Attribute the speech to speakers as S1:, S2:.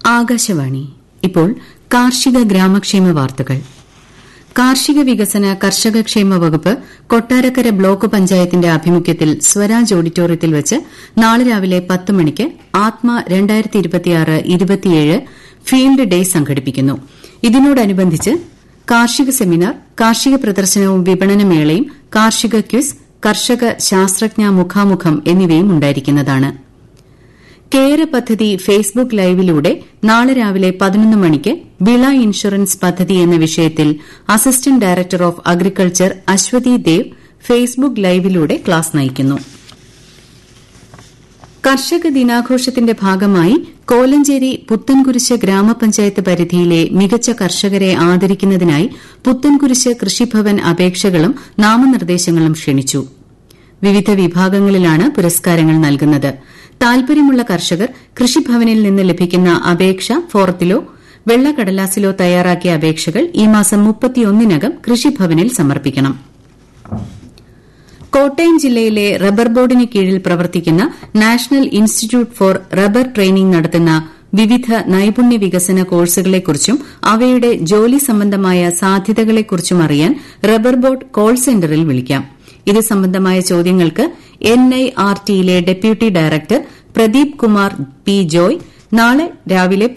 S1: ആകാശവാണി ഇപ്പോൾ കാർഷിക ഗ്രാമക്ഷേമ വാർത്തകൾ കാർഷിക വികസന കർഷകക്ഷേമ വകുപ്പ് കൊട്ടാരക്കര ബ്ലോക്ക് പഞ്ചായത്തിന്റെ ആഭിമുഖ്യത്തിൽ സ്വരാജ് ഓഡിറ്റോറിയത്തിൽ വച്ച് നാളെ രാവിലെ പത്ത് മണിക്ക് ആത്മ ഫീൽഡ് ഡേ സംഘടിപ്പിക്കുന്നു ഇതിനോടനുബന്ധിച്ച് കാർഷിക സെമിനാർ കാർഷിക പ്രദർശനവും വിപണനമേളയും കാർഷിക ക്വിസ് കർഷക ശാസ്ത്രജ്ഞ മുഖാമുഖം എന്നിവയും ഉണ്ടായിരിക്കുന്നതാണ് കേര പദ്ധതി ഫേസ്ബുക്ക് ലൈവിലൂടെ നാളെ രാവിലെ പതിനൊന്ന് മണിക്ക് വിള ഇൻഷുറൻസ് പദ്ധതി എന്ന വിഷയത്തിൽ assistant director of agriculture Aswathy Dev Facebook ലൈവിലൂടെ ക്ലാസ് നയിക്കുന്നു കർഷക ദിനാഘോഷത്തിന്റെ ഭാഗമായി കോലഞ്ചേരി പുത്തൻകുരിശ് ഗ്രാമപഞ്ചായത്ത് പരിധിയിലെ മികച്ച കർഷകരെ ആദരിക്കുന്നതിനായി പുത്തൻകുരിശ് കൃഷിഭവൻ അപേക്ഷകളും നാമനിർദ്ദേശങ്ങളും ക്ഷണിച്ചു വിവിധ വിഭാഗങ്ങളിലാണ് പുരസ്കാരങ്ങൾ നൽകുന്നത് താൽപര്യമുള്ള കർഷകർ കൃഷിഭവനിൽ നിന്ന് ലഭിക്കുന്ന അപേക്ഷ ഫോറത്തിലോ വെള്ളക്കടലാസിലോ തയ്യാറാക്കിയ അപേക്ഷകൾ ഈ മാസം മുപ്പത്തിയൊന്നിനകം കൃഷിഭവനിൽ സമർപ്പിക്കണം കോട്ടയം ജില്ലയിലെ റബ്ബർ ബോർഡിന് കീഴിൽ പ്രവർത്തിക്കുന്ന national institute for rubber training നടത്തുന്ന വിവിധ നൈപുണ്യ വികസന കോഴ്സുകളെക്കുറിച്ചും അവയുടെ ജോലി സംബന്ധമായ സാധ്യതകളെക്കുറിച്ചും അറിയാൻ റബ്ബർ ബോർഡ് കോൾ സെന്ററിൽ വിളിക്കാം ഇത് സംബന്ധമായ ചോദ്യങ്ങൾക്ക് എൻഐആർടിയിലെ deputy director Pradeep Kumar P Joy നാളെ രാവിലെ